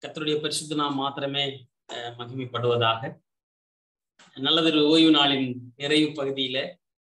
கர்த்தருடைய பரிசுத்த நாம் மாத்திரமே அஹ், மகிமைப்படுவதாக நல்லதொரு ஓய்வு நாளின் நிறைவு பகுதியில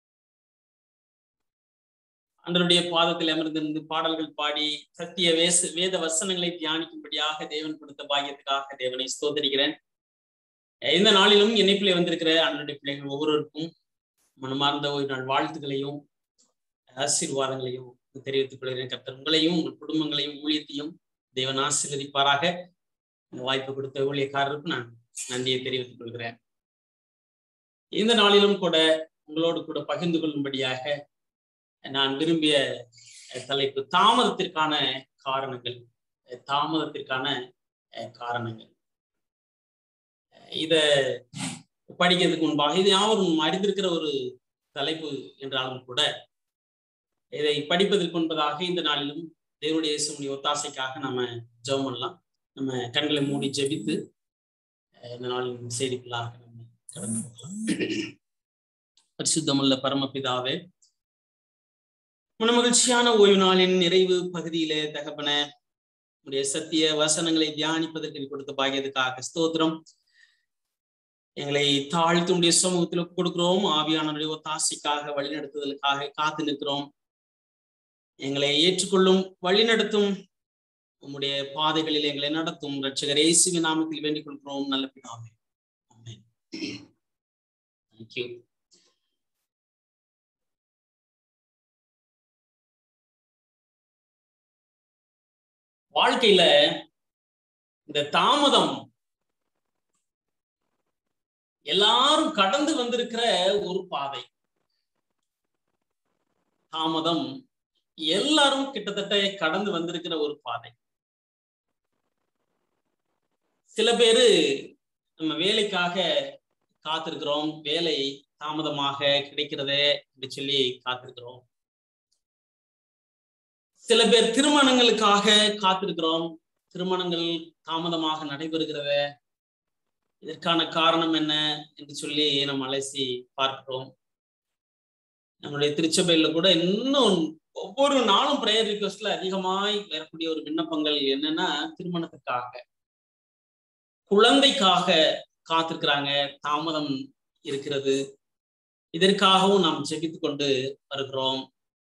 அன்றருடைய பாதத்தில் அமர்ந்திருந்து பாடல்கள் பாடி சத்திய வேச வேத வசனங்களை தியானிக்கும்படியாக தேவன் கொடுத்த பாக்கியத்துக்காக தேவனை ஸ்தோத்தரிக்கிறேன் அஹ், இந்த நாளிலும் என்னைப்பிலே வந்திருக்கிற அன்றருடைய பிள்ளைகள் ஒவ்வொருவருக்கும் மனமார்ந்த ஓய்வு நாள் வாழ்த்துக்களையும் ஆசீர்வாதங்களையும் தெரிவித்துக் கொள்கிறேன் கர்த்தர் உங்களையும் உங்கள் குடும்பங்களையும் ஊழியத்தையும் தேவன் ஆசீர்வதிப்பாராக இந்த வாய்ப்பு கொடுத்த ஊழியக்காரருக்கு நான் நன்றியை தெரிவித்துக் கொள்கிறேன் இந்த நாளிலும் கூட உங்களோடு கூட பகிர்ந்து கொள்ளும்படியாக நான் விரும்பிய தலைப்பு தாமதத்திற்கான காரணங்கள் தாமதத்திற்கான காரணங்கள் இத படிக்கிறதுக்கு முன்பாக இது யாவரும் அறிந்திருக்கிற ஒரு தலைப்பு என்றாலும் கூட இதை படிப்பதற்கு முன்பதாக இந்த நாளிலும் தேவனுடைய இயேசுடைய ஒத்தாசைக்காக நம்ம ஜெபம் பண்ணலாம் நம்ம கண்களை மூடி ஜெபித்து இந்த நாளின் செய்திக்குள்ளாக நம்ம கடந்து போகலாம் பரிசுத்தமுள்ள பரமபிதாவே மனமகிழ்ச்சியான ஓய்வு நாளின் நிறைவு பகுதியிலே தகப்பன உடைய சத்திய வசனங்களை தியானிப்பதற்கு கொடுத்த பாகியதுக்காக ஸ்தோத்திரம் எங்களை தாழ்த்து உடைய சமூகத்தில் கொடுக்கிறோம் ஆவியானவருடைய ஒத்தாசைக்காக வழிநடத்துதலுக்காக காத்து நிற்கிறோம் எங்களை ஏற்றுக்கொள்ளும் வழிநடத்தும் உம்முடைய பாதைகளில் எங்களை நடத்தும் ரட்சகர் இயேசுவி நாமத்தில் வேண்டிக் கொள்கிறோம் நல்ல பிதாவே தேங்க்யூ வாழ்க்கையில இந்த தாமதம் எல்லாரும் கடந்து வந்திருக்கிற ஒரு பாதை தாமதம் எல்லாரும் கிட்டத்தட்ட கடந்து வந்திருக்கிற ஒரு பாதை சில பேரு நம்ம வேலைக்காக காத்திருக்கிறோம் வேலை தாமதமாக கிடைக்கிறதே என்று சொல்லி காத்திருக்கிறோம் சில பேர் திருமணங்களுக்காக காத்திருக்கிறோம் திருமணங்கள் தாமதமாக நடைபெறுகிறத இதற்கான காரணம் என்ன என்று சொல்லி நம்ம அலசி பார்க்கிறோம் நம்மளுடைய திருச்சபையில கூட இன்னும் ஒவ்வொரு நாளும் ப்ரேயர் ரிக்வஸ்ட்ல அதிகமாய் வரக்கூடிய ஒரு விண்ணப்பங்கள் என்னன்னா திருமணத்துக்காக குழந்தைக்காக காத்திருக்கிறாங்க தாமதம் இருக்கிறது இதற்காகவும் நாம் ஜெபித்து கொண்டு வருகிறோம்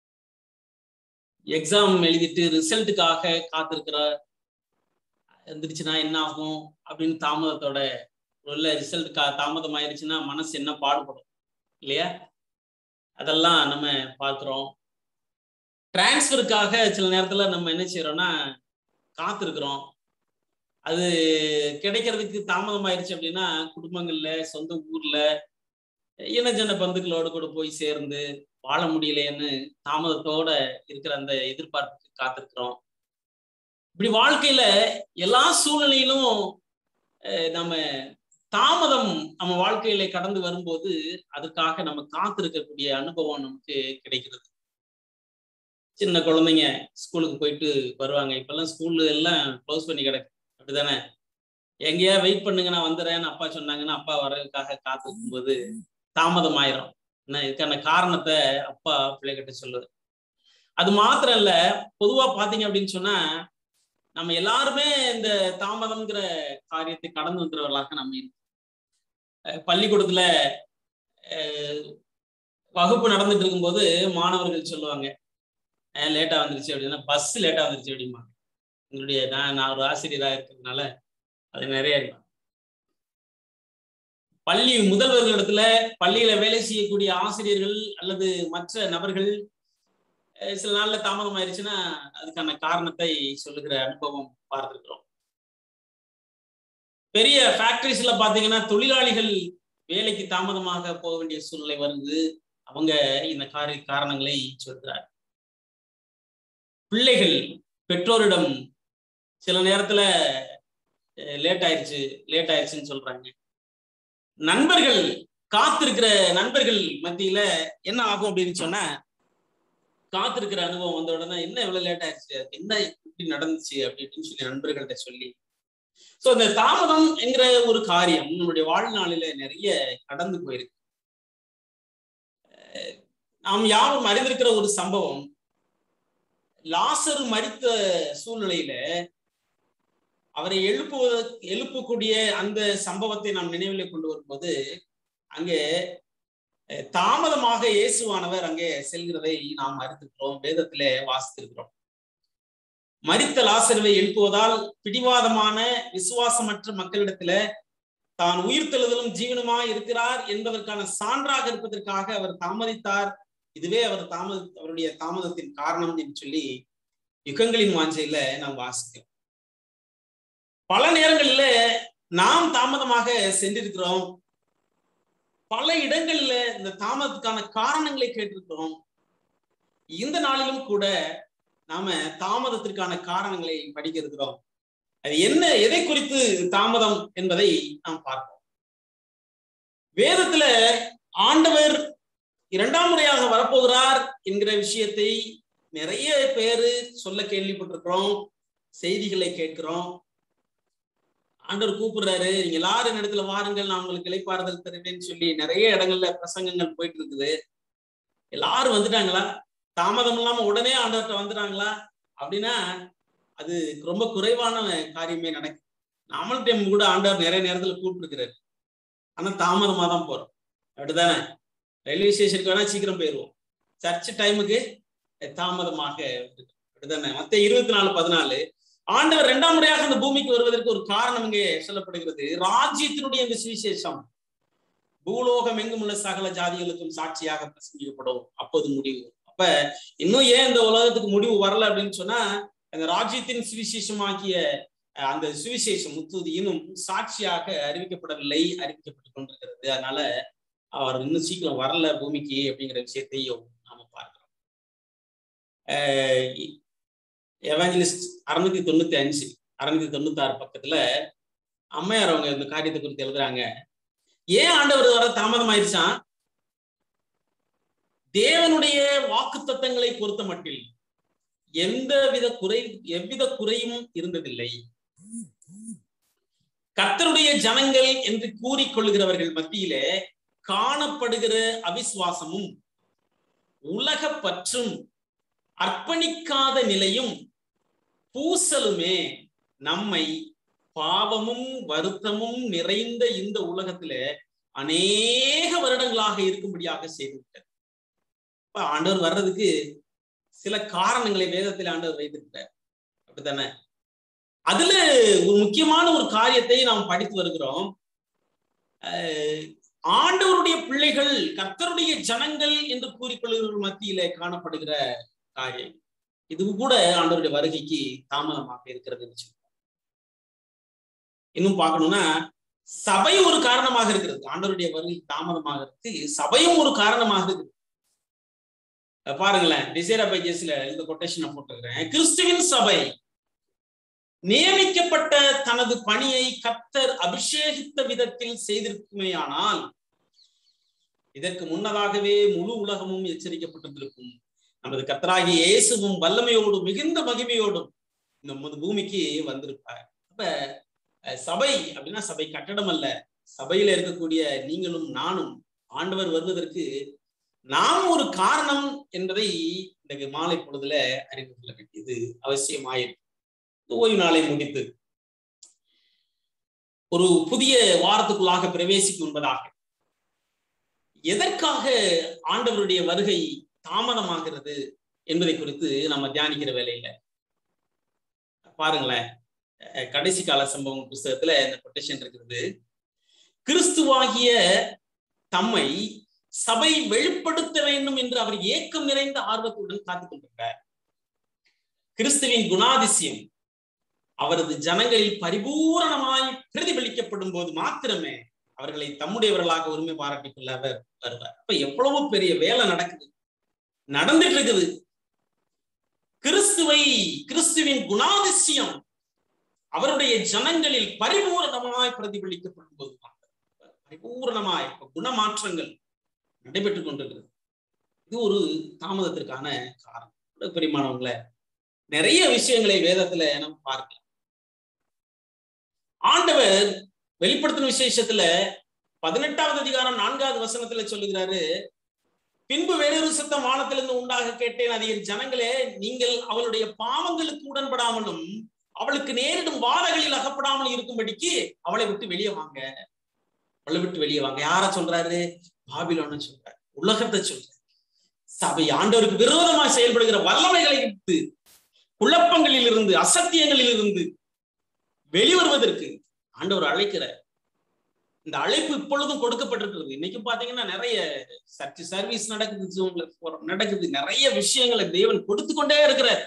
எக்ஸாம் எழுதிட்டு ரிசல்ட்டுக்காக காத்திருக்கிற இருந்துச்சுன்னா என்ன ஆகும் அப்படின்னு தாமதத்தோட உள்ள ரிசல்ட் கா தாமதம் ஆயிடுச்சுன்னா மனசு என்ன பாடுபடும் இல்லையா அதெல்லாம் நம்ம பார்க்கிறோம் டிரான்ஸ்ஃபருக்காக சில நேரத்துல நம்ம என்ன செய்யறோம்னா காத்திருக்கிறோம் அது கிடைக்கிறதுக்கு தாமதம் ஆயிடுச்சு அப்படின்னா குடும்பங்கள்ல சொந்த ஊர்ல இனஜன பந்துக்களோடு கூட போய் சேர்ந்து வாழ முடியலையேன்னு தாமதத்தோட இருக்கிற அந்த எதிர்பார்ப்புக்கு காத்திருக்கிறோம் இப்படி வாழ்க்கையில எல்லா சூழ்நிலையிலும் நம்ம தாமதம் நம்ம வாழ்க்கையில கடந்து வரும்போது அதுக்காக நம்ம காத்திருக்கக்கூடிய அனுபவம் நமக்கு கிடைக்கிறது சின்ன குழந்தைங்க ஸ்கூலுக்கு போயிட்டு வருவாங்க இப்பெல்லாம் ஸ்கூல்ல எல்லாம் க்ளோஸ் பண்ணி கிடக்கு அப்படிதானே எங்கேயா வெயிட் பண்ணுங்க நான் வந்துடுறேன்னு அப்பா சொன்னாங்கன்னா அப்பா வர்றதுக்காக காத்திருக்கும் போது தாமதம் ஆயிரும் என்ன இதுக்கான காரணத்தை அப்பா பிள்ளைகிட்ட சொல்லுது அது மாத்திரம் இல்ல பொதுவா பாத்தீங்க அப்படின்னு சொன்னா நம்ம எல்லாருமே இந்த தாமதம்ங்கிற காரியத்தை கடந்து வந்துறவர்களாக நம்ம இருக்கோம் பள்ளிக்கூடத்துல வகுப்பு நடந்துட்டு இருக்கும்போது மாணவர்கள் சொல்லுவாங்க லேட்டா வந்துருச்சு அப்படின்னா பஸ் லேட்டா வந்துருச்சு அப்படிம்பாங்க எங்களுடைய நான் நான் ஒரு ஆசிரியராக இருக்கிறதுனால அது நிறைய இருக்கும் பள்ளி முதல்வர்களிடத்துல பள்ளியில வேலை செய்யக்கூடிய ஆசிரியர்கள் அல்லது மற்ற நபர்கள் சில நாள்ல தாமதம் ஆயிடுச்சுன்னா அதுக்கான காரணத்தை சொல்லுகிற அனுபவம் பார்த்துருக்கிறோம் பெரிய ஃபேக்டரிஸ்ல பாத்தீங்கன்னா தொழிலாளிகள் வேலைக்கு தாமதமாக போக வேண்டிய சூழ்நிலை வருது அவங்க இந்த காரிய காரணங்களை சொல்கிறார் பிள்ளைகள் பெற்றோரிடம் சில நேரத்துல லேட் ஆயிடுச்சு லேட் ஆயிடுச்சுன்னு சொல்றாங்க நண்பர்கள் காத்திருக்கிற நண்பர்கள் மத்தியில என்ன ஆகும் அப்படின்னு சொன்னா காத்திருக்கிற அனுபவம் வந்த உடனே என்ன இவ்வளவு லேட் ஆயிடுச்சு என்ன இப்படி நடந்துச்சு அப்படின்னு சொல்லி நண்பர்கள்ட்ட சொல்லி சோ இந்த தாமதம் என்கிற ஒரு காரியம் நம்மளுடைய வாழ்நாளில நிறைய கடந்து போயிருக்கு நாம் யாரும் அறிந்திருக்கிற ஒரு சம்பவம் லாசர் மறித்த சூழ்நிலையில அவரை எழுப்புவத எழுப்பக்கூடிய அந்த சம்பவத்தை நாம் நினைவிலே கொண்டு வரும்போது அங்கே தாமதமாக இயேசுவானவர் அங்கே செல்கிறதை நாம் அறிந்திருக்கிறோம் வேதத்திலே வாசித்திருக்கிறோம் மரித்த லாசருவை எழுப்புவதால் பிடிவாதமான விசுவாசமற்ற மக்களிடத்துல தான் உயிர்த்தெழுதலும் ஜீவனுமா இருக்கிறார் என்பதற்கான சான்றாக இருப்பதற்காக அவர் தாமதித்தார் இதுவே அவர் தாமத அவருடைய தாமதத்தின் காரணம் என்று சொல்லி யுகங்களின் வாஞ்சையில நாம் வாசிக்கிறோம் பல நேரங்கள்ல நாம் தாமதமாக சென்றிருக்கிறோம் பல இடங்கள்ல இந்த தாமதத்துக்கான காரணங்களை கேட்டிருக்கிறோம் இந்த நாளிலும் கூட நாம தாமதத்திற்கான காரணங்களை படிக்க இருக்கிறோம் அது என்ன எதை குறித்து தாமதம் என்பதை நாம் பார்ப்போம் வேதத்துல ஆண்டவர் இரண்டாம் முறையாக வரப்போகிறார் என்கிற விஷயத்தை நிறைய பேரு சொல்ல கேள்விப்பட்டிருக்கிறோம் செய்திகளை கேட்கிறோம் ஆண்டவர் கூப்பிடுறாரு நீங்க எல்லாரும் இடத்துல வாருங்கள் நான் உங்களுக்கு இலைப்பாறுதல் தருவேன்னு சொல்லி நிறைய இடங்கள்ல பிரசங்கங்கள் போயிட்டு இருக்குது எல்லாரும் வந்துட்டாங்களா தாமதம் இல்லாம உடனே ஆண்டவர்கிட்ட வந்துட்டாங்களா அப்படின்னா அது ரொம்ப குறைவான காரியமே நடக்கும் நாமல் டைம் கூட ஆண்டவர் நிறைய நேரத்துல கூப்பிட்டுருக்கிறாரு ஆனா தாமதமா தான் போறோம் அப்படிதானே ரயில்வே ஸ்டேஷனுக்கு வேணா சீக்கிரம் போயிடுவோம் சர்ச் டைமுக்கு தாமதமாக அப்படிதானே மத்த இருபத்தி நாலு பதினாலு ஆண்டவர் இரண்டாம் முறையாக அந்த பூமிக்கு வருவதற்கு ஒரு காரணம் இங்கே சொல்லப்படுகிறது ராஜ்யத்தினுடைய இந்த சுவிசேஷம் பூலோகம் எங்கும் உள்ள சகல ஜாதிகளுக்கும் சாட்சியாக பிரசங்கிக்கப்படும் அப்போது முடிவு அப்ப இன்னும் ஏன் இந்த உலகத்துக்கு முடிவு வரல அப்படின்னு சொன்னா அந்த ராஜ்யத்தின் சுவிசேஷமாக்கிய அந்த சுவிசேஷம் முத்துது இன்னும் சாட்சியாக அறிவிக்கப்படவில்லை அறிவிக்கப்பட்டு கொண்டிருக்கிறது அதனால அவர் இன்னும் சீக்கிரம் வரல பூமிக்கு அப்படிங்கிற விஷயத்தையும் நாம பார்க்கிறோம் எவாஞ்சலிஸ்ட் அறுநூத்தி தொண்ணூத்தி அஞ்சு அறுநூத்தி தொண்ணூத்தி ஆறு பக்கத்துல அம்மையார் அவங்க இந்த காரியத்தை குறித்து எழுதுறாங்க ஏன் ஆண்டவர் வர தாமதம் ஆயிடுச்சான் தேவனுடைய வாக்கு தத்தங்களை பொறுத்த மட்டில் எந்த வித குறை எவ்வித குறையும் இருந்ததில்லை கத்தருடைய ஜனங்கள் என்று கூறிக்கொள்கிறவர்கள் மத்தியிலே காணப்படுகிற அவிசுவாசமும் உலக பற்றும் அர்ப்பணிக்காத நிலையும் பூசலுமே நம்மை பாவமும் வருத்தமும் நிறைந்த இந்த உலகத்துல அநேக வருடங்களாக இருக்கும்படியாக செய்துவிட்டது இப்ப ஆண்டவர் வர்றதுக்கு சில காரணங்களை வேதத்தில் ஆண்டவர் வைத்திருக்கிறார் அப்படித்தானே அதுல ஒரு முக்கியமான ஒரு காரியத்தை நாம் படித்து வருகிறோம் ஆண்டவருடைய பிள்ளைகள் கர்த்தருடைய ஜனங்கள் என்று கூறிக்கொள்கிறவர்கள் மத்தியில காணப்படுகிற காரியம் இது கூட ஆண்டவருடைய வருகைக்கு தாமதமாக இருக்கிறதுன்னு சொல்லுவோம் இன்னும் பார்க்கணும்னா சபை ஒரு காரணமாக இருக்கிறது ஆண்டவருடைய வருகை தாமதமாக இருக்கு சபையும் ஒரு காரணமாக இருக்குது பாருங்களேன் டிசைரா பைஜஸ்ல இந்த கொட்டேஷனை போட்டிருக்கிறேன் கிறிஸ்துவின் சபை நியமிக்கப்பட்ட தனது பணியை கத்தர் அபிஷேகித்த விதத்தில் செய்திருக்குமேயானால் இதற்கு முன்னதாகவே முழு உலகமும் எச்சரிக்கப்பட்டிருந்திருக்கும் நமது கத்தராகிய இயேசுவும் வல்லமையோடும் மிகுந்த மகிமையோடும் இந்த பூமிக்கு வந்திருப்பார் அப்ப சபை அப்படின்னா சபை கட்டடம் அல்ல சபையில இருக்கக்கூடிய நீங்களும் நானும் ஆண்டவர் வருவதற்கு நாம் ஒரு காரணம் என்பதை இந்த மாலை பொழுதுல அறிந்து கொள்ள வேண்டியது அவசியமாயிருக்கு ஓய்வு நாளை முடித்து ஒரு புதிய வாரத்துக்குள்ளாக பிரவேசிக்கும் என்பதாக எதற்காக ஆண்டவருடைய வருகை தாமதமாகிறது என்பதை குறித்து நம்ம தியானிக்கிற வேலையில பாருங்களேன் கடைசி கால சம்பவம் புஸ்தகத்துல இந்த கொட்டேஷன் இருக்கிறது கிறிஸ்துவாகிய தம்மை சபை வெளிப்படுத்த வேண்டும் என்று அவர் ஏக்கம் நிறைந்த ஆர்வத்துடன் காத்துக் கொண்டிருக்கிறார் கிறிஸ்துவின் குணாதிசயம் அவரது ஜனங்களில் பரிபூரணமாய் பிரதிபலிக்கப்படும் போது மாத்திரமே அவர்களை தம்முடையவர்களாக உரிமை பாராட்டிக் கொள்ள அவர் வருவார் அப்ப எவ்வளவு பெரிய வேலை நடக்குது நடந்துட்டு இருக்குது கிறிஸ்துவை கிறிஸ்துவின் குணாதிசயம் அவருடைய ஜனங்களில் பரிபூரணமாய் பிரதிபலிக்கப்படும் போது பரிபூரணமாய் குணமாற்றங்கள் நடைபெற்றுக் கொண்டிருக்கிறது இது ஒரு தாமதத்திற்கான காரணம் பெரியமானவங்கள நிறைய விஷயங்களை வேதத்துல நம்ம பார்க்கலாம் ஆண்டவர் வெளிப்படுத்தின விசேஷத்துல பதினெட்டாவது அதிகாரம் நான்காவது வசனத்துல சொல்லுகிறாரு பின்பு வேறொரு சத்தம் வானத்திலிருந்து உண்டாக கேட்டேன் அது என் ஜனங்களே நீங்கள் அவளுடைய பாவங்களுக்கு உடன்படாமலும் அவளுக்கு நேரிடும் வாதங்களில் அகப்படாமல் இருக்கும்படிக்கு அவளை விட்டு வெளியே வாங்க அவளை விட்டு வெளியே வாங்க யார சொல்றாரு பாபிலோன்னு சொல்றாரு உலகத்தை சொல்றாரு சபை ஆண்டவருக்கு விரோதமா செயல்படுகிற வல்லமைகளை விட்டு குழப்பங்களில் இருந்து அசத்தியங்களில் இருந்து வெளிவருவதற்கு ஆண்டவர் அழைக்கிறார் இந்த அழைப்பு இப்பொழுதும் கொடுக்கப்பட்டிருக்கிறது இன்னைக்கு பாத்தீங்கன்னா நிறைய சர்ச் சர்வீஸ் நடக்குது ஜூம்ல நடக்குது நிறைய விஷயங்களை தேவன் கொடுத்து கொண்டே இருக்கிறார்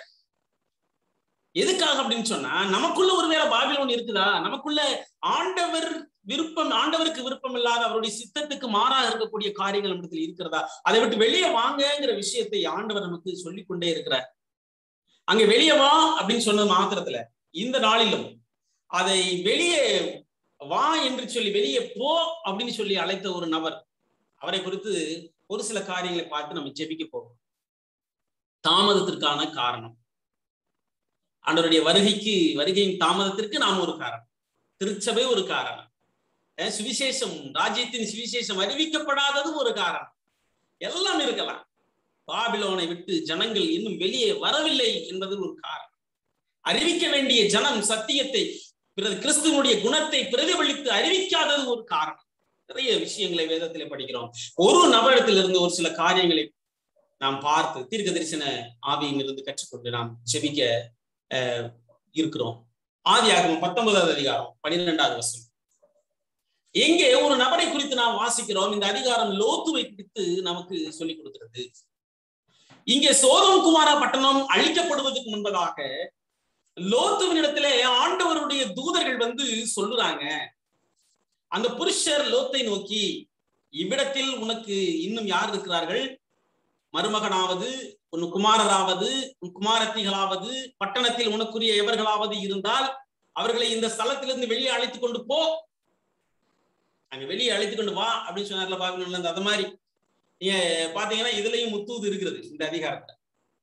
எதுக்காக அப்படின்னு சொன்னா நமக்குள்ள ஒருவேளை பாபிலோன் இருக்குதா நமக்குள்ள ஆண்டவர் விருப்பம் ஆண்டவருக்கு விருப்பம் இல்லாத அவருடைய சித்தத்துக்கு மாறாக இருக்கக்கூடிய காரியங்கள் நம்மிடத்தில் இருக்கிறதா அதை விட்டு வெளியே வாங்கங்கிற விஷயத்தை ஆண்டவர் நமக்கு சொல்லிக் கொண்டே இருக்கிறார் அங்க வெளியே வா அப்படின்னு சொன்னது மாத்திரத்துல இந்த நாளிலும் அதை வெளியே வா என்று சொல்லி வெளியே போ அப்படின்னு சொல்லி அழைத்த ஒரு நபர் அவரை குறித்து ஒரு சில காரியங்களை பார்த்து நம்ம ஜெபிக்க போவோம் தாமதத்திற்கான காரணம் ஆண்டவருடைய வருகைக்கு வருகையின் தாமதத்திற்கு நாம் ஒரு காரணம் திருச்சபை ஒரு காரணம் சுவிசேஷம் ராஜ்யத்தின் சுவிசேஷம் அறிவிக்கப்படாததும் ஒரு காரணம் எல்லாம் இருக்கலாம் பாபிலோனை விட்டு ஜனங்கள் இன்னும் வெளியே வரவில்லை என்பது ஒரு காரணம் அறிவிக்க வேண்டிய ஜனம் சத்தியத்தை கிறிஸ்துவனுடைய குணத்தை பிரதிபலித்து அறிவிக்காதது ஒரு காரணம் நிறைய விஷயங்களை வேதத்திலே படிக்கிறோம் ஒரு நபரிடத்திலிருந்து ஒரு சில காரியங்களை நாம் பார்த்து தீர்க்க தரிசன ஆவியிலிருந்து கற்றுக்கொண்டு நாம் ஜெபிக்க இருக்கிறோம் ஆதி ஆகமம் பத்தொன்பதாவது அதிகாரம் பனிரெண்டாவது வருஷம் எங்கே ஒரு நபரை குறித்து நாம் வாசிக்கிறோம் இந்த அதிகாரம் லோத்துவை குறித்து நமக்கு சொல்லிக் கொடுக்கிறது இங்கே சோதம் குமாரா பட்டணம் அழிக்கப்படுவதற்கு முன்பதாக லோத்துவினிடத்திலே ஆண்டவருடைய தூதர்கள் வந்து சொல்லுறாங்க அந்த புருஷர் லோத்தை நோக்கி இவ்விடத்தில் உனக்கு இன்னும் யார் இருக்கிறார்கள் மருமகனாவது உன் குமாரராவது உன் குமாரத்திகளாவது பட்டணத்தில் உனக்குரிய எவர்களாவது இருந்தால் அவர்களை இந்த ஸ்தலத்திலிருந்து வெளியே அழைத்து கொண்டு போ அங்க வெளியே அழைத்து கொண்டு வா அப்படின்னு சொன்னார்ல பாக்கணும் அது மாதிரி நீங்க பாத்தீங்கன்னா இதுலயும் முத்தூது இருக்கிறது இந்த அதிகாரத்தை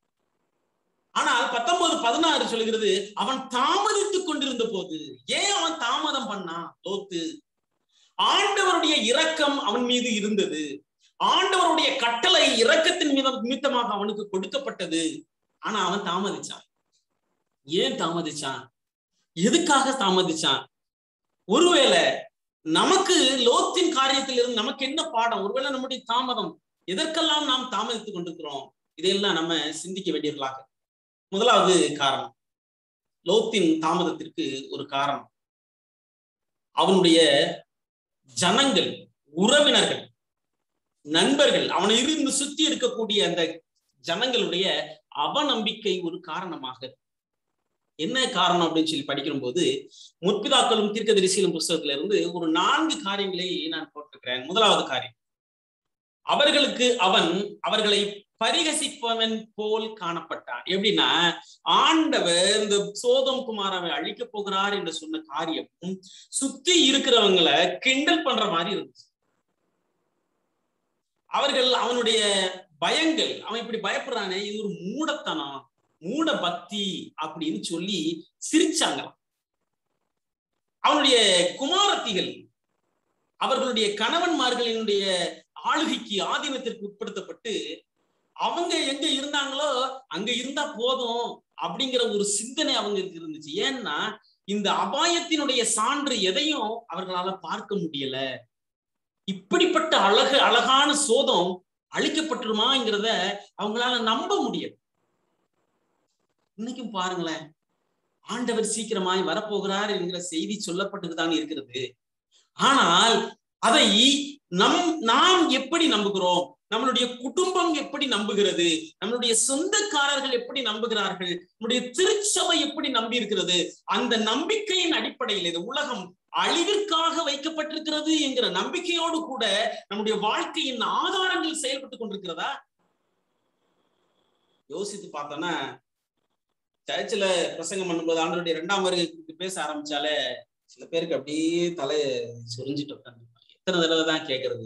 ஆனால் பத்தொன்பது பதினாறு சொல்லுகிறது அவன் தாமதித்துக் கொண்டிருந்த போது ஏன் அவன் தாமதம் பண்ணான் லோத்து ஆண்டவருடைய இரக்கம் அவன் மீது இருந்தது ஆண்டவருடைய கட்டளை இரக்கத்தின் மீதம் நிமித்தமாக அவனுக்கு கொடுக்கப்பட்டது ஆனா அவன் தாமதிச்சான் ஏன் தாமதிச்சான் எதுக்காக தாமதிச்சான் ஒருவேளை நமக்கு லோத்தின் காரியத்தில் இருந்து நமக்கு என்ன பாடம் ஒருவேளை நம்முடைய தாமதம் எதற்கெல்லாம் நாம் தாமதித்துக் கொண்டிருக்கிறோம் இதையெல்லாம் நம்ம சிந்திக்க வேண்டியவர்களாக முதலாவது காரணம் லோத்தின் தாமதத்திற்கு ஒரு காரணம் அவனுடைய ஜனங்கள் உறவினர்கள் நண்பர்கள் அவனை இருந்து சுத்தி இருக்கக்கூடிய அந்த ஜனங்களுடைய அவநம்பிக்கை ஒரு காரணமாக என்ன காரணம் அப்படின்னு சொல்லி படிக்கிற போது முற்பிதாக்களும் தீர்க்க தரிசீலும் புஸ்தகத்துல இருந்து ஒரு நான்கு காரியங்களை நான் போட்டிருக்கிறேன் முதலாவது காரியம் அவர்களுக்கு அவன் அவர்களை பரிகசிப்பவன் போல் காணப்பட்டான் எப்படின்னா ஆண்டவர் இந்த சோதம் குமாரவை அழிக்க போகிறார் என்று சொன்ன காரியம் சுத்தி இருக்கிறவங்களை கிண்டல் பண்ற மாதிரி இருந்துச்சு அவர்கள் அவனுடைய பயங்கள் அவன் இப்படி பயப்படுறானே இது ஒரு மூடத்தனம் மூட பக்தி அப்படின்னு சொல்லி சிரிச்சாங்களாம் அவனுடைய குமாரத்திகள் அவர்களுடைய கணவன்மார்களினுடைய ஆளுகைக்கு ஆதீனத்திற்கு உட்படுத்தப்பட்டு அவங்க எங்க இருந்தாங்களோ அங்க இருந்தா போதும் அப்படிங்கிற ஒரு சிந்தனை அவங்களுக்கு இருந்துச்சு ஏன்னா இந்த அபாயத்தினுடைய சான்று எதையும் அவர்களால பார்க்க முடியல இப்படிப்பட்ட அழகு அழகான சோதம் அழிக்கப்பட்டுருமாங்கிறத அவங்களால நம்ப முடியல இன்னைக்கும் பாருங்களேன் ஆண்டவர் சீக்கிரமாய் வரப்போகிறார் என்கிற செய்தி சொல்லப்பட்டுதான் இருக்கிறது ஆனால் அதை நம் நாம் எப்படி நம்புகிறோம் நம்மளுடைய குடும்பம் எப்படி நம்புகிறது நம்மளுடைய சொந்தக்காரர்கள் எப்படி நம்புகிறார்கள் நம்முடைய திருச்சபை எப்படி நம்பி இருக்கிறது அந்த நம்பிக்கையின் அடிப்படையில் இது உலகம் அழிவிற்காக வைக்கப்பட்டிருக்கிறது என்கிற நம்பிக்கையோடு கூட நம்முடைய வாழ்க்கையின் ஆதாரங்கள் செயல்பட்டு கொண்டிருக்கிறதா யோசித்து பார்த்தோன்னா சர்ச்சில் பிரசங்கம் பண்ணும்போது ஆண்டருடைய இரண்டாம் வருகை பேச ஆரம்பிச்சாலே சில பேருக்கு அப்படியே தலை சொரிஞ்சிட்டு உட்காந்து எத்தனை தடவை தான் கேட்கறது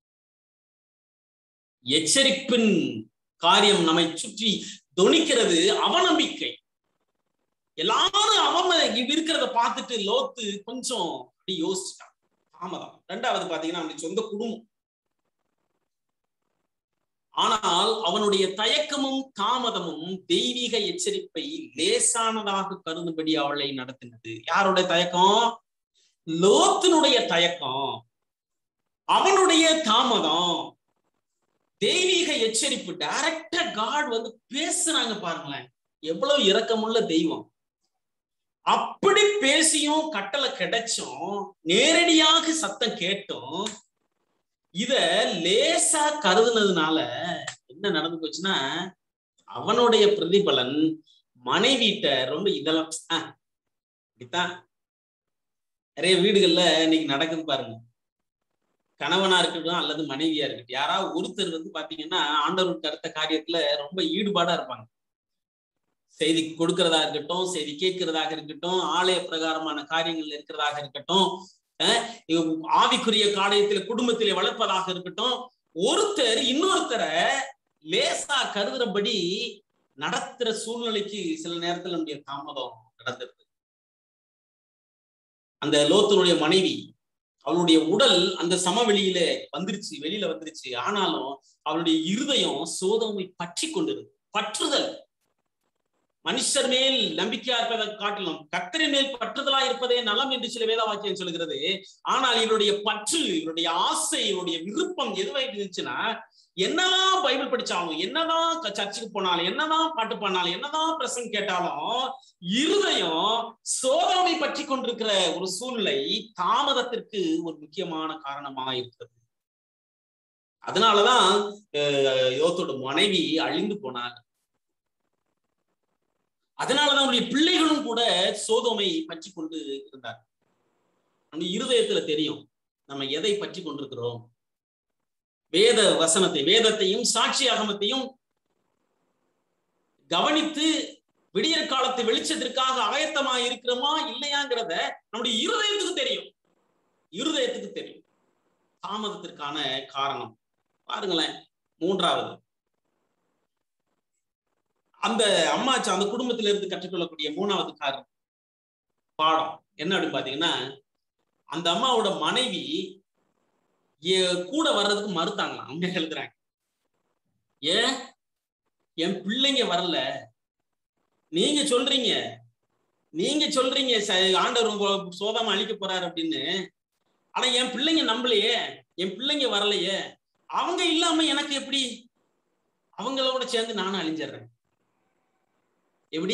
எச்சரிப்பின் காரியம் நம்மை சுற்றி தொனிக்கிறது அவநம்பிக்கை எல்லாரும் அவம இருக்கிறத பார்த்துட்டு லோத்து கொஞ்சம் அப்படி யோசிச்சுட்டான் தாமதம் ரெண்டாவது பாத்தீங்கன்னா அவனுடைய சொந்த குடும்பம் ஆனால் அவனுடைய தயக்கமும் தாமதமும் தெய்வீக எச்சரிப்பை லேசானதாக கருதும்படி அவளை நடத்தினது யாருடைய தயக்கம் லோத்தினுடைய தயக்கம் அவனுடைய தாமதம் தெய்வீக எச்சரிப்பு டைரக்டா காட் வந்து பேசுறாங்க பாருங்களேன் எவ்வளவு இரக்கமுள்ள தெய்வம் அப்படி பேசியும் கட்டளை கிடைச்சும் நேரடியாக சத்தம் கேட்டும் இத லேசா கருதுனதுனால என்ன நடந்து போச்சுன்னா அவனுடைய பிரதிபலன் மனைவிட்ட ரொம்ப இதெல்லாம் இப்படித்தான் நிறைய வீடுகள்ல இன்னைக்கு நடக்குது பாருங்க கணவனா இருக்கட்டும் அல்லது மனைவியா இருக்கட்டும் யாராவது ஒருத்தர் வந்து பாத்தீங்கன்னா ஆண்டவருக்கு அடுத்த காரியத்துல ரொம்ப ஈடுபாடா இருப்பாங்க செய்தி கொடுக்கறதா இருக்கட்டும் செய்தி கேட்கிறதாக இருக்கட்டும் ஆலய பிரகாரமான காரியங்கள் இருக்கிறதாக இருக்கட்டும் ஆவிக்குரிய காலயத்துல குடும்பத்திலே வளர்ப்பதாக இருக்கட்டும் ஒருத்தர் இன்னொருத்தரை லேசா கருதுறபடி நடத்துற சூழ்நிலைக்கு சில நேரத்துல நம்முடைய தாமதம் நடந்துருது அந்த லோத்தனுடைய மனைவி அவளுடைய உடல் அந்த சமவெளியில வந்துருச்சு வெளியில வந்துருச்சு ஆனாலும் அவளுடைய இருதயம் சோதமை பற்றி கொண்டிருக்கு பற்றுதல் மனுஷர் மேல் நம்பிக்கையா இருப்பதை காட்டிலும் கத்தரின் மேல் பற்றுதலா இருப்பதே நலம் என்று சில வேத வாக்கியம் சொல்கிறது ஆனால் இவருடைய பற்று இவருடைய ஆசை இவருடைய விருப்பம் எதுவாக இருந்துச்சுன்னா என்னதான் பைபிள் படிச்சாலும் என்னதான் சர்ச்சுக்கு போனாலும் என்னதான் பாட்டு பண்ணாலும் என்னதான் பிரசங்க கேட்டாலும் இருதயம் சோதனை பற்றி கொண்டிருக்கிற ஒரு சூழ்நிலை தாமதத்திற்கு ஒரு முக்கியமான காரணமாக இருக்கிறது அதனாலதான் யோத்தோட மனைவி அழிந்து போனார் அதனாலதான் அவனுடைய பிள்ளைகளும் கூட சோதோமை பற்றி கொண்டு இருந்தார் நம்முடைய இருதயத்துல தெரியும் நம்ம எதை பற்றி கொண்டிருக்கிறோம் வேத வசனத்தை வேதத்தையும் சாட்சி அகமத்தையும் கவனித்து விடியற் காலத்து வெளிச்சத்திற்காக ஆயத்தமா இருக்கிறோமா இல்லையாங்கிறத நம்முடைய இருதயத்துக்கு தெரியும் இருதயத்துக்கு தெரியும் தாமதத்திற்கான காரணம் பாருங்களேன் மூன்றாவது அந்த அம்மாச்சி அந்த குடும்பத்தில இருந்து கற்றுக்கொள்ளக்கூடிய மூணாவது காரணம் பாடம் என்ன அப்படின்னு பாத்தீங்கன்னா அந்த அம்மாவோட மனைவி கூட வர்றதுக்கு மறுத்தாங்களாம் அவங்க எழுதுறாங்க ஏன் என் பிள்ளைங்க வரல நீங்க சொல்றீங்க நீங்க சொல்றீங்க ஆண்டவர் சோதாம அழிக்க போறாரு அப்படின்னு ஆனா என் பிள்ளைங்க நம்பலையே என் பிள்ளைங்க வரலையே அவங்க இல்லாம எனக்கு எப்படி அவங்களோட சேர்ந்து நானும் அழிஞ்சிடுறேன் எப்படி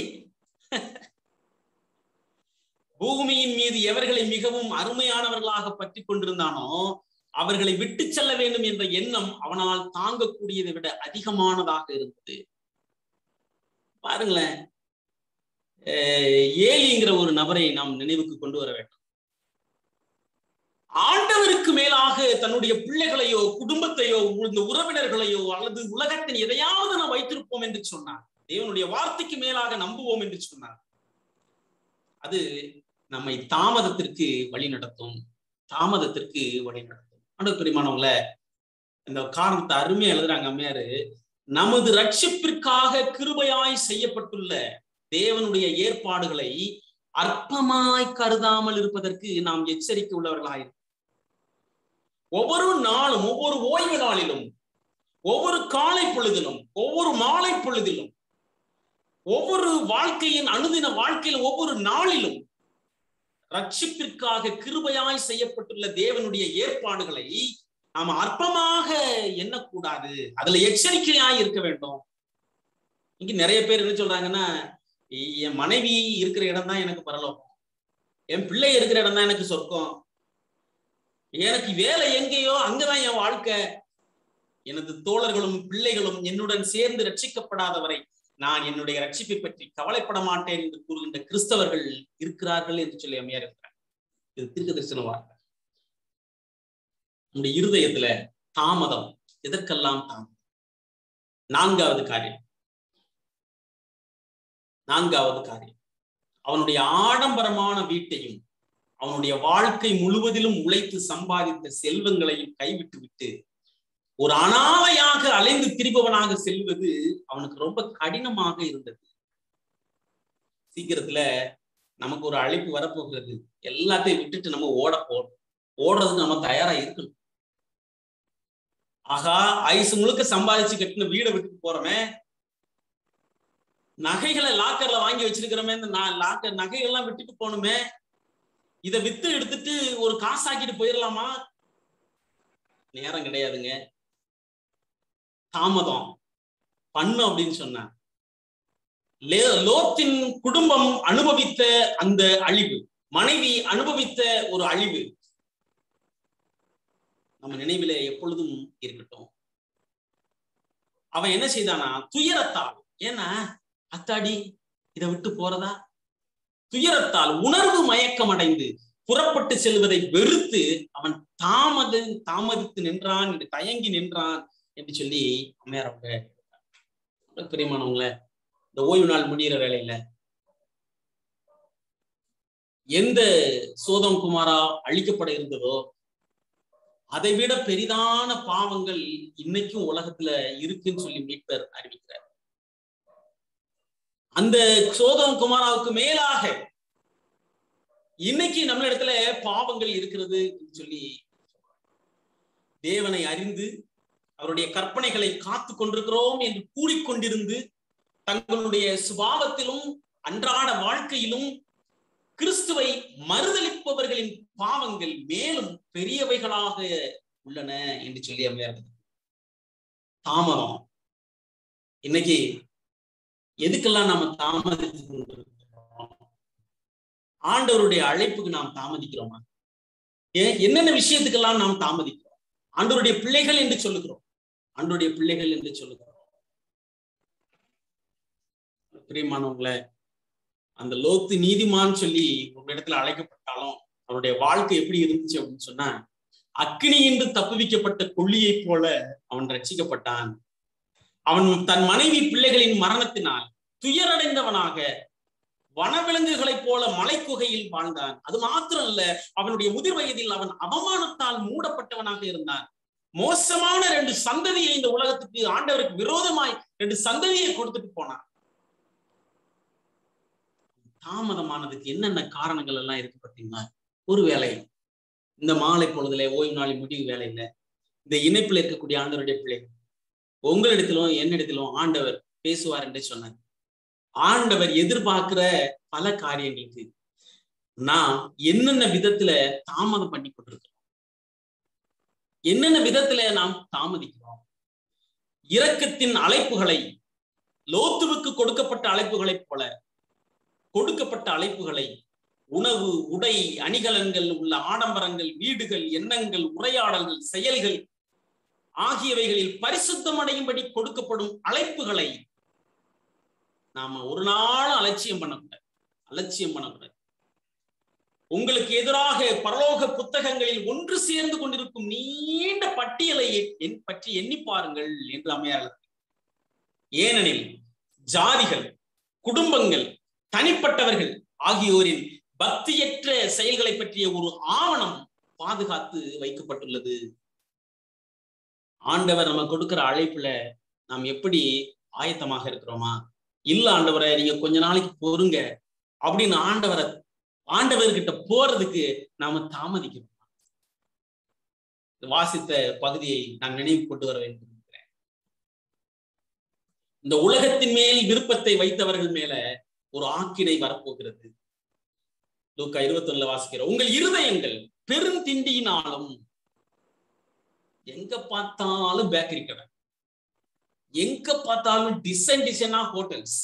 பூமியின் மீது எவர்களை மிகவும் அருமையானவர்களாக பற்றி கொண்டிருந்தானோ அவர்களை விட்டு செல்ல வேண்டும் என்ற எண்ணம் அவனால் தாங்கக்கூடியதை விட அதிகமானதாக இருந்தது பாருங்களேன் ஏலிங்கிற ஒரு நபரை நாம் நினைவுக்கு கொண்டு வர வேண்டும் ஆண்டவருக்கு மேலாக தன்னுடைய பிள்ளைகளையோ குடும்பத்தையோ இந்த உறவினர்களையோ அல்லது உலகத்தின் எதையாவது நாம் வைத்திருப்போம் என்று சொன்னார் தேவனுடைய வார்த்தைக்கு மேலாக நம்புவோம் என்று சொன்னார் அது நம்மை தாமதத்திற்கு வழி நடத்தும் தாமதத்திற்கு வழி நடத்தும் ஆண்டு பெரியமானவங்கள இந்த காரணத்தை அருமையா எழுதுறாங்க அம்மையாரு நமது ரட்சிப்பிற்காக கிருபையாய் செய்யப்பட்டுள்ள தேவனுடைய ஏற்பாடுகளை அற்பமாய் கருதாமல் இருப்பதற்கு நாம் எச்சரிக்கை உள்ளவர்களாய் ஒவ்வொரு நாளும் ஒவ்வொரு ஓய்வு நாளிலும் ஒவ்வொரு காலை பொழுதிலும் ஒவ்வொரு மாலை பொழுதிலும் ஒவ்வொரு வாழ்க்கையின் அனுதின வாழ்க்கையிலும் ஒவ்வொரு நாளிலும் ரட்சிப்பிற்காக கிருபையாய் செய்யப்பட்டுள்ள தேவனுடைய ஏற்பாடுகளை நாம் அற்பமாக எண்ணக்கூடாது அதுல எச்சரிக்கையாய் இருக்க வேண்டும் இங்க நிறைய பேர் என்ன சொல்றாங்கன்னா என் மனைவி இருக்கிற இடம் தான் எனக்கு பரலோகம் என் பிள்ளை இருக்கிற இடம் தான் எனக்கு சொர்க்கம் எனக்கு வேலை எங்கேயோ அங்கதான் என் வாழ்க்கை எனது தோழர்களும் பிள்ளைகளும் என்னுடன் சேர்ந்து ரட்சிக்கப்படாதவரை நான் என்னுடைய ரட்சிப்பை பற்றி கவலைப்பட மாட்டேன் என்று கூறுகின்ற கிறிஸ்தவர்கள் இருக்கிறார்கள் என்று சொல்லி அம்மையார் இருக்கிறார் இது திருக்க தரிசன வார்த்தை நம்முடைய இருதயத்துல தாமதம் எதற்கெல்லாம் தாமதம் நான்காவது காரியம் நான்காவது காரியம் அவனுடைய ஆடம்பரமான வீட்டையும் அவனுடைய வாழ்க்கை முழுவதிலும் உழைத்து சம்பாதித்த செல்வங்களையும் கைவிட்டு விட்டு ஒரு அனாதையாக அலைந்து திரிபவனாக செல்வது அவனுக்கு ரொம்ப கடினமாக இருந்தது சீக்கிரத்துல நமக்கு ஒரு அழைப்பு வரப்போகிறது எல்லாத்தையும் விட்டுட்டு நம்ம ஓட போறோம் ஓடுறதுக்கு நம்ம தயாரா இருக்கணும் ஆகா ஐசு முழுக்க சம்பாதிச்சு கட்டின வீடை விட்டுட்டு போறோமே நகைகளை லாக்கர்ல வாங்கி வச்சிருக்கிறோமே இந்த லாக்கர் நகைகள்லாம் விட்டுட்டு போகணுமே இதை வித்து எடுத்துட்டு ஒரு காசாக்கிட்டு போயிடலாமா நேரம் கிடையாதுங்க தாமதம் பண்ணு அப்படின்னு சொன்னான் லோத்தின் குடும்பம் அனுபவித்த அந்த அழிவு மனைவி அனுபவித்த ஒரு அழிவு நம்ம நினைவில எப்பொழுதும் இருக்கட்டும் அவன் என்ன செய்தானா துயரத்தால் ஏன்னா அத்தாடி இதை விட்டு போறதா துயரத்தால் உணர்வு மயக்கம் அடைந்து புறப்பட்டு செல்வதை வெறுத்து அவன் தாமத தாமதித்து நின்றான் என்று தயங்கி நின்றான் என்று சொல்லி அம்மையார் அவங்க பிரியமானவங்கள இந்த ஓய்வு நாள் முடிகிற வேலையில எந்த சோதம் குமாரா அழிக்கப்பட இருந்ததோ அதை விட பெரிதான பாவங்கள் இன்னைக்கும் உலகத்துல இருக்குன்னு சொல்லி மீட்பர் அறிவிக்கிறார் அந்த சோதம் குமாராவுக்கு மேலாக இன்னைக்கு நம்ம இடத்துல பாவங்கள் இருக்கிறது சொல்லி தேவனை அறிந்து அவருடைய கற்பனைகளை காத்து கொண்டிருக்கிறோம் என்று கூறிக்கொண்டிருந்து தங்களுடைய சுபாவத்திலும் அன்றாட வாழ்க்கையிலும் கிறிஸ்துவை மறுதளிப்பவர்களின் பாவங்கள் மேலும் பெரியவைகளாக உள்ளன என்று சொல்லி அமையாது தாமதம் இன்னைக்கு எதுக்கெல்லாம் நாம தாமதித்து கொண்டிருக்கிறோம் ஆண்டவருடைய அழைப்புக்கு நாம் தாமதிக்கிறோமா ஏன் என்னென்ன விஷயத்துக்கெல்லாம் நாம் தாமதிக்கிறோம் ஆண்டவருடைய பிள்ளைகள் என்று சொல்லுகிறோம் ஆண்டவருடைய பிள்ளைகள் என்று சொல்லுகிறோம் பிரியமானவங்கள அந்த லோத்து நீதிமான் சொல்லி ஒரு இடத்துல அழைக்கப்பட்டாலும் அவனுடைய வாழ்க்கை எப்படி இருந்துச்சு அப்படின்னு சொன்னா அக்னி என்று தப்புவிக்கப்பட்ட கொள்ளியை போல அவன் ரட்சிக்கப்பட்டான் அவன் தன் மனைவி பிள்ளைகளின் மரணத்தினால் துயரடைந்தவனாக வனவிலங்குகளைப் போல மலைக்குகையில் வாழ்ந்தான் அது மாத்திரம் இல்ல அவனுடைய முதிர் வயதில் அவன் அவமானத்தால் மூடப்பட்டவனாக இருந்தான் மோசமான ரெண்டு சந்ததியை இந்த உலகத்துக்கு ஆண்டவருக்கு விரோதமாய் ரெண்டு சந்ததியை கொடுத்துட்டு போனான் தாமதமானதுக்கு என்னென்ன காரணங்கள் எல்லாம் இருக்கு பார்த்தீங்களா ஒரு வேலை இந்த மாலை பொழுதுல ஓய்வு நாளின் முடிவு வேலையில இந்த இணைப்புல இருக்கக்கூடிய ஆண்டவருடைய பிள்ளைகள் உங்களிடத்திலும் என்னிடத்திலும் ஆண்டவர் பேசுவார் என்று சொன்னார் ஆண்டவர் எதிர்பார்க்கிற பல காரியங்களுக்கு நாம் என்னென்ன விதத்துல தாமதம் பண்ணி கொண்டிருக்கிறோம் என்னென்ன விதத்துல நாம் தாமதிக்கிறோம் இரக்கத்தின் அழைப்புகளை லோத்துவுக்கு கொடுக்கப்பட்ட அழைப்புகளைப் போல கொடுக்கப்பட்ட அழைப்புகளை உணவு உடை அணிகலன்கள் உள்ள ஆடம்பரங்கள் வீடுகள் எண்ணங்கள் உரையாடல்கள் செயல்கள் ஆகியவைகளில் பரிசுத்தம் அடையும்படி கொடுக்கப்படும் அழைப்புகளை நாம ஒரு நாள் அலட்சியம் பண்ணக்கூடாது அலட்சியம் பண்ணக்கூடாது உங்களுக்கு எதிராக பரலோக புத்தகங்களில் ஒன்று சேர்ந்து கொண்டிருக்கும் நீண்ட பட்டியலை பற்றி எண்ணி பாருங்கள் என்று அமையார் ஏனெனில் ஜாதிகள் குடும்பங்கள் தனிப்பட்டவர்கள் ஆகியோரின் பக்தியற்ற செயல்களை பற்றிய ஒரு ஆவணம் பாதுகாத்து வைக்கப்பட்டுள்ளது ஆண்டவர் நம்ம கொடுக்கிற அழைப்புல நாம் எப்படி ஆயத்தமாக இருக்கிறோமா இல்ல ஆண்டவரை நீங்க கொஞ்ச நாளைக்கு பொறுங்க அப்படின்னு ஆண்டவரை ஆண்டவர்கிட்ட போறதுக்கு நாம தாமதிக்கிறோம் வாசித்த பகுதியை நான் நினைவு கொண்டு வர வேண்டும் இந்த உலகத்தின் மேல் விருப்பத்தை வைத்தவர்கள் மேல ஒரு ஆக்கினை வரப்போகிறது லூக்கா இருபத்தி ஒண்ணுல வாசிக்கிறோம் உங்கள் இருதயங்கள் பெருந்திண்டியினாலும் எங்க பார்த்தாலும் பேக்கரி கடை எங்க பார்த்தாலும் டிசைன் டிசைனா ஹோட்டல்ஸ்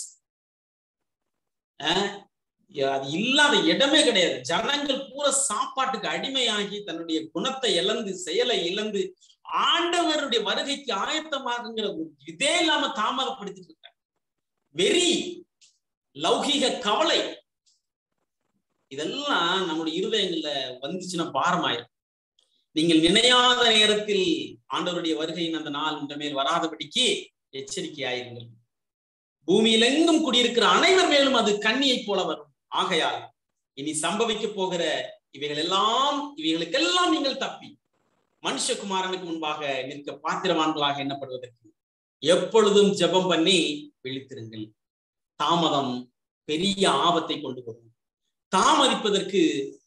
அது இல்லாத இடமே கிடையாது ஜனங்கள் பூரா சாப்பாட்டுக்கு அடிமையாகி தன்னுடைய குணத்தை இழந்து செயலை இழந்து ஆண்டவருடைய வருகைக்கு ஆயத்தமாகுங்கிற இதே இல்லாம தாமதப்படுத்திட்டு இருக்காங்க வெறி லௌகீக கவலை இதெல்லாம் நம்முடைய இருதயங்கள்ல வந்துச்சுன்னா பாரமாயிரும் நீங்கள் நினையாத நேரத்தில் ஆண்டவருடைய வருகையின் அந்த நாள் உன்ற மேல் வராதபடிக்கு எச்சரிக்கையாயிருங்கள் பூமியில் எங்கும் குடியிருக்கிற அனைவர் மேலும் அது கண்ணியை போல வரும் ஆகையால் இனி சம்பவிக்க போகிற இவைகள் எல்லாம் இவைகளுக்கெல்லாம் நீங்கள் தப்பி மனுஷகுமாரனுக்கு முன்பாக நிற்க பாத்திரவான்களாக எண்ணப்படுவதற்கு எப்பொழுதும் ஜெபம் பண்ணி விழித்திருங்கள் தாமதம் பெரிய ஆபத்தை கொண்டு வரும் தாமதிப்பதற்கு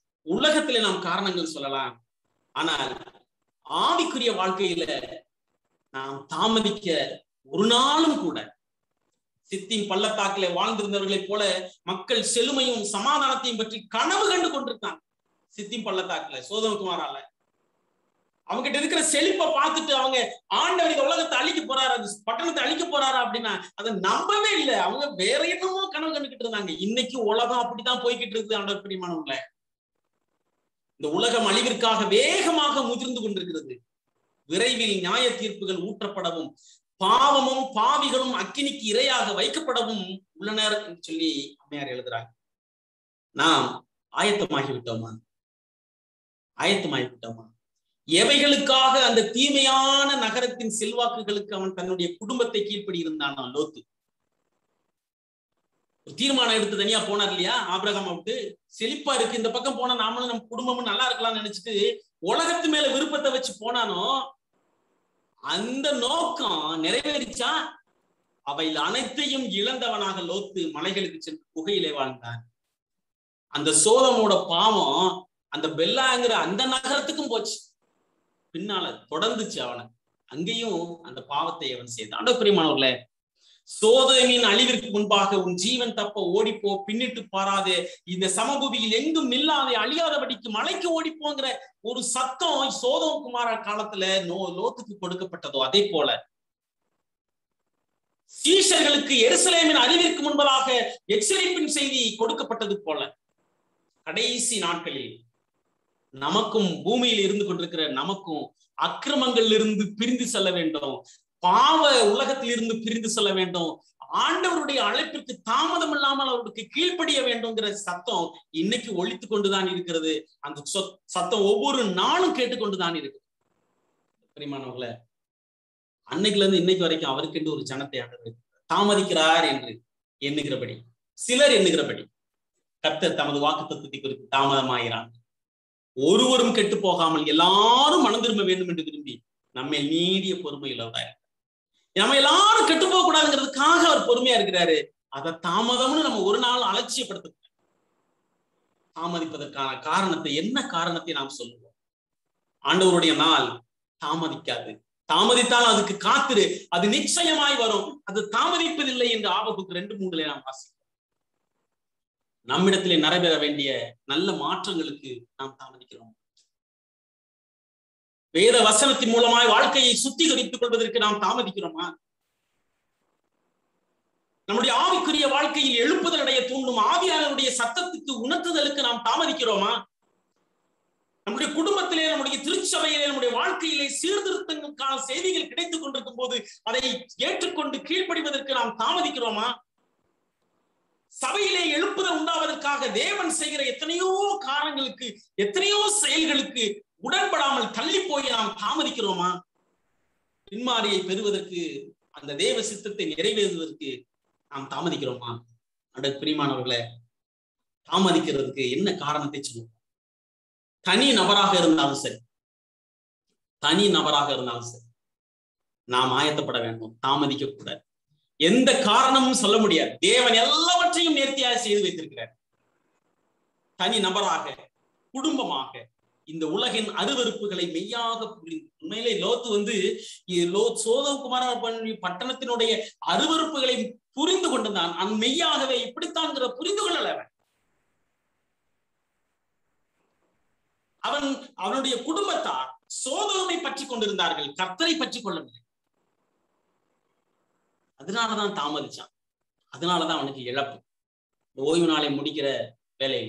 உலகத்திலே நாம் காரணங்கள் சொல்லலாம் ஆனால் ஆவிக்குரிய வாழ்க்கையில நாம் தாமதிக்க ஒரு நாளும் கூட சித்தின் பள்ளத்தாக்கிலே வாழ்ந்திருந்தவர்களைப் போல மக்கள் செழுமையும் சமாதானத்தையும் பற்றி கனவு கண்டு கொண்டிருக்காங்க சித்தின் பள்ளத்தாக்குல சோதமகுமாரால அவங்க கிட்ட இருக்கிற செழிப்பை பார்த்துட்டு அவங்க ஆண்டவர் இந்த உலகத்தை அழிக்க போறாரு அந்த பட்டணத்தை அழிக்க போறாரு அப்படின்னா அதை நம்பவே இல்லை அவங்க வேற என்னமோ கனவு கண்டுகிட்டு இருந்தாங்க இன்னைக்கு உலகம் அப்படித்தான் போய்கிட்டு இருக்குது ஆண்டவர் பிரியமானவங்கள இந்த உலகம் அழிவிற்காக வேகமாக முதிர்ந்து கொண்டிருக்கிறது விரைவில் நியாய தீர்ப்புகள் ஊற்றப்படவும் பாவமும் பாவிகளும் அக்கினிக்கு இரையாக வைக்கப்படவும் உள்ளனர் என்று சொல்லி அம்மையார் எழுதுறாங்க நாம் ஆயத்தமாகி விட்டோமா ஆயத்தமாகி விட்டோமா எவைகளுக்காக அந்த தீமையான நகரத்தின் செல்வாக்குகளுக்கு அவன் தன்னுடைய குடும்பத்தை கீழ்ப்படி இருந்தானா லோத்து ஒரு தீர்மானம் எடுத்து தனியா போனார் இல்லையா ஆபிரகாம் விட்டு செழிப்பா இருக்கு இந்த பக்கம் போனா நாமளும் நம்ம குடும்பமும் நல்லா இருக்கலாம்னு நினைச்சிட்டு உலகத்து மேல விருப்பத்தை வச்சு போனானோ அந்த நோக்கம் நிறைவேறிச்சா அவையில் அனைத்தையும் இழந்தவனாக லோத்து மலைகளுக்கு சென்று குகையிலே வாழ்ந்தான் அந்த சோதமோட பாவம் அந்த பெல்லாங்கிற அந்த நகரத்துக்கும் போச்சு பின்னால தொடர்ந்துச்சு அவனை அங்கேயும் அந்த பாவத்தை அவன் செய்தான் பிரியமானவர்களே சோதனையின் அழிவிற்கு முன்பாக உன் ஜீவன் தப்ப ஓடிப்போ பின்னிட்டு பாராதே இந்த சமபூமியில் எங்கும் நில்லாதே அழியாதபடிக்கு மலைக்கு ஓடிப்போங்கிற ஒரு சத்தம் சோதம் குமார காலத்துல நோ லோத்துக்கு கொடுக்கப்பட்டதோ அதே போல சீஷர்களுக்கு எருசலேமின் அறிவிற்கு முன்பதாக எச்சரிப்பின் செய்தி கொடுக்கப்பட்டது போல கடைசி நாட்களில் நமக்கும் பூமியில் இருந்து கொண்டிருக்கிற நமக்கும் அக்கிரமங்கள் இருந்து பிரிந்து செல்ல வேண்டும் பாவ உலகத்தில் இருந்து பிரிந்து செல்ல வேண்டும் ஆண்டவருடைய அழைப்பிற்கு தாமதம் இல்லாமல் அவருக்கு கீழ்ப்படிய வேண்டும்ங்கிற சத்தம் இன்னைக்கு ஒழித்து கொண்டுதான் இருக்கிறது அந்த சத்தம் ஒவ்வொரு நாளும் கேட்டுக்கொண்டுதான் இருக்கு பிரிமானவங்கள அன்னைக்குல இருந்து இன்னைக்கு வரைக்கும் அவருக்கென்று ஒரு ஜனத்தை ஆண்டவர் தாமதிக்கிறார் என்று எண்ணுகிறபடி சிலர் எண்ணுகிறபடி கர்த்தர் தமது வாக்கு தத்துவத்தை குறித்து தாமதமாகிறார் ஒருவரும் கெட்டு போகாமல் எல்லாரும் மனம் திரும்ப வேண்டும் என்று விரும்பி நம்ம நீடிய பொறுமையில் அவராய் நம்ம எல்லாரும் கெட்டு போக கூடாதுங்கிறதுக்காக அவர் பொறுமையா இருக்கிறாரு அதை தாமதம்னு நம்ம ஒரு நாள் அலட்சியப்படுத்த தாமதிப்பதற்கான காரணத்தை என்ன காரணத்தை நாம் சொல்லுவோம் ஆண்டவருடைய நாள் தாமதிக்காது தாமதித்தால் அதுக்கு காத்திரு அது நிச்சயமாய் வரும் அது தாமதிப்பதில்லை என்று ஆபத்துக்கு ரெண்டு மூணுல நாம் வாசிக்கிறோம் நம்மிடத்திலே நடைபெற வேண்டிய நல்ல மாற்றங்களுக்கு நாம் தாமதிக்கிறோம் வேத வசனத்தின் மூலமாய் வாழ்க்கையை சுத்திகரித்துக் கொள்வதற்கு நாம் தாமதிக்கிறோமா நம்முடைய ஆவிக்குரிய வாழ்க்கையில் எழுப்புதல் அடைய தூண்டும் ஆவியாளருடைய சத்தத்துக்கு உணர்த்துதலுக்கு நாம் தாமதிக்கிறோமா நம்முடைய குடும்பத்திலே நம்முடைய திருச்சபையிலே நம்முடைய வாழ்க்கையிலே சீர்திருத்தங்களுக்கான செய்திகள் கிடைத்துக் கொண்டிருக்கும் போது அதை ஏற்றுக்கொண்டு கீழ்ப்படிவதற்கு நாம் தாமதிக்கிறோமா சபையிலே எழுப்புதல் உண்டாவதற்காக தேவன் செய்கிற எத்தனையோ காரணங்களுக்கு எத்தனையோ செயல்களுக்கு உடன்படாமல் தள்ளி போய் நாம் தாமதிக்கிறோமா பின்மாரியை பெறுவதற்கு அந்த தேவ சித்தத்தை நிறைவேறுவதற்கு நாம் தாமதிக்கிறோமா அட பிரிமானவர்களை தாமதிக்கிறதுக்கு என்ன காரணத்தை சொல்லுவோம் தனி நபராக இருந்தாலும் சரி தனி நபராக இருந்தாலும் சரி நாம் ஆயத்தப்பட வேண்டும் தாமதிக்க கூடாது எந்த காரணமும் சொல்ல முடியாது தேவன் எல்லாவற்றையும் நேர்த்தியாக செய்து வைத்திருக்கிறார் தனி நபராக குடும்பமாக இந்த உலகின் அருவறுப்புகளை மெய்யாக புரிந்து உண்மையிலே லோத்து வந்து லோ சோதகுமார பட்டணத்தினுடைய அருவறுப்புகளை புரிந்து கொண்டிருந்தான் அந் மெய்யாகவே இப்படித்தான்ங்கிற புரிந்து கொள்ளல அவன் அவன் அவனுடைய குடும்பத்தார் சோதனை பற்றி கொண்டிருந்தார்கள் கர்த்தரை பற்றி கொள்ளவில்லை அதனாலதான் தாமதிச்சான் அதனாலதான் அவனுக்கு இழப்பு ஓய்வு நாளை முடிக்கிற வேலையில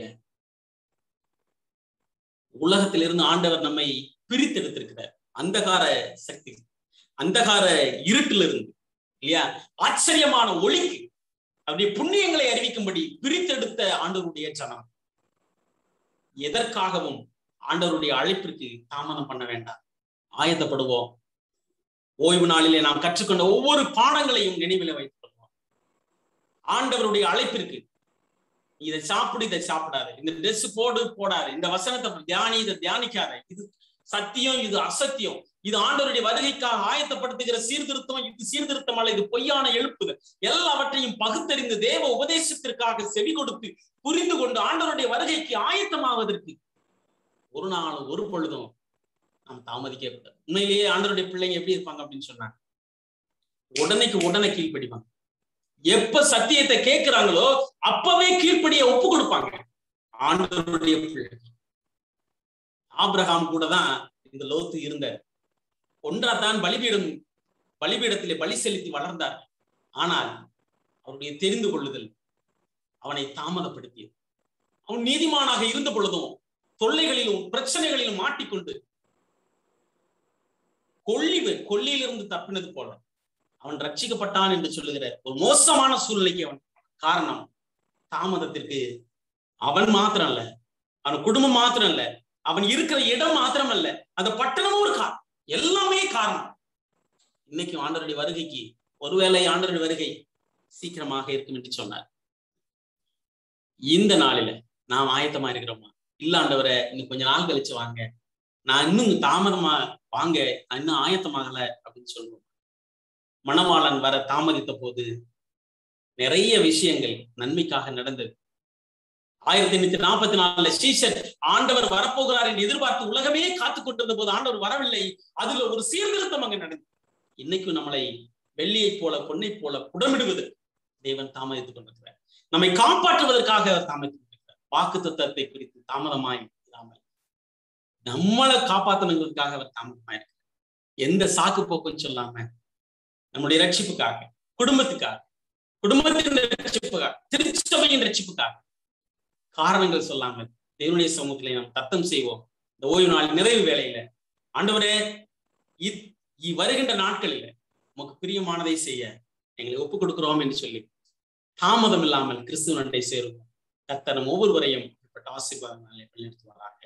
உலகத்திலிருந்து ஆண்டவர் நம்மை பிரித்தெடுத்திருக்கிறார் அந்தகார சக்தி அந்தகார இருட்டிலிருந்து இல்லையா ஆச்சரியமான ஒளிக்கு அப்படியே புண்ணியங்களை அறிவிக்கும்படி பிரித்தெடுத்த ஆண்டவருடைய ஜனம் எதற்காகவும் ஆண்டவருடைய அழைப்பிற்கு தாமதம் பண்ண வேண்டாம் ஆயத்தப்படுவோம் ஓய்வு நாளிலே நாம் கற்றுக்கொண்ட ஒவ்வொரு பாடங்களையும் நினைவில் வைத்துக் கொள்வோம் ஆண்டவருடைய அழைப்பிற்கு இதை சாப்பிடு இதை சாப்பிடாது இந்த ட்ரெஸ் போடு போடாது இந்த வசனத்தை தியானி இதை தியானிக்காத இது சத்தியம் இது அசத்தியம் இது ஆண்டவருடைய வருகைக்காக ஆயத்தப்படுத்துகிற சீர்திருத்தம் இது சீர்திருத்தம் அல்ல இது பொய்யான எழுப்புதல் எல்லாவற்றையும் பகுத்தறிந்து தேவ உபதேசத்திற்காக செவி கொடுத்து புரிந்து கொண்டு ஆண்டவருடைய வருகைக்கு ஆயத்தமாவதற்கு ஒரு நாள் ஒரு பொழுதும் நாம் தாமதிக்க கூடாது உண்மையிலேயே ஆண்டவருடைய பிள்ளைங்க எப்படி இருப்பாங்க அப்படின்னு சொன்னா உடனேக்கு உடனே கீழ்ப்படிப்பாங்க எப்ப சத்தியத்தை கேட்கிறாங்களோ அப்பவே கீழ்ப்படிய ஒப்பு கொடுப்பாங்க ஆண்டவருடைய பிள்ளை ஆபிரகாம் கூட தான் இந்த லோத்து இருந்தார் ஒன்றாதான் பலிபீடம் பலிபீடத்திலே பலி செலுத்தி வளர்ந்தார் ஆனால் அவருடைய தெரிந்து கொள்ளுதல் அவனை தாமதப்படுத்தியது அவன் நீதிமானாக இருந்த பொழுதும் தொல்லைகளிலும் பிரச்சனைகளிலும் மாட்டிக்கொண்டு கொல்லி கொல்லியிலிருந்து தப்பினது போல அவன் ரட்சிக்கப்பட்டான் என்று சொல்லுகிற ஒரு மோசமான சூழ்நிலைக்கு அவன் காரணம் தாமதத்திற்கு அவன் மாத்திரம் அல்ல அவன் குடும்பம் மாத்திரம் அல்ல அவன் இருக்கிற இடம் மாத்திரம் அல்ல அந்த பட்டணமும் ஒரு காரணம் எல்லாமே காரணம் இன்னைக்கு ஆண்டருடைய வருகைக்கு ஒருவேளை ஆண்டருடைய வருகை சீக்கிரமாக இருக்கும் என்று சொன்னார் இந்த நாளில நாம் ஆயத்தமா இருக்கிறோமா இல்ல ஆண்டவரை இன்னும் கொஞ்ச நாள் கழிச்சு வாங்க நான் இன்னும் தாமதமா வாங்க நான் இன்னும் ஆயத்தமாகல அப்படின்னு சொல்லுவோம் மணவாளன் வர தாமதித்த போது நிறைய விஷயங்கள் நன்மைக்காக நடந்தது ஆயிரத்தி எண்ணூத்தி நாற்பத்தி நாலுல ஸ்ரீசர் ஆண்டவர் வரப்போகிறார் என்று எதிர்பார்த்து உலகமே காத்து கொண்டிருந்த போது ஆண்டவர் வரவில்லை அதுல ஒரு சீர்திருத்தம் அங்க நடந்தது இன்னைக்கும் நம்மளை வெள்ளியை போல பொன்னை போல புடமிடுவது தேவன் தாமதித்துக் கொண்டிருக்கிறார் நம்மை காப்பாற்றுவதற்காக அவர் தாமதித்துக் கொண்டிருக்கிறார் வாக்கு தத்துவத்தை குறித்து தாமதமாய் இல்லாமல் நம்மளை காப்பாற்றணுங்கிறதுக்காக அவர் தாமதமாய் இருக்கிறார் எந்த சாக்கு போக்குன்னு சொல்லாம நம்முடைய ரட்சிப்புக்காக குடும்பத்துக்காக குடும்பத்தின் ரட்சிப்புக்காக திருச்சபையின் ரட்சிப்புக்காக காரணங்கள் சொல்லாமல் தேவனுடைய சமூகத்திலே நாம் தத்தம் செய்வோம் இந்த ஓய்வு நாள் நிறைவு வேலையில ஆண்டவரே வருகின்ற நாட்களில உமக்கு பிரியமானதை செய்ய எங்களை ஒப்புக் கொடுக்கிறோம் என்று சொல்லி தாமதம் இல்லாமல் கிறிஸ்துவ நட்டை சேருவோம் கத்தனம் ஒவ்வொருவரையும் ஆசீர்வாதம் வழிநடத்துவாராக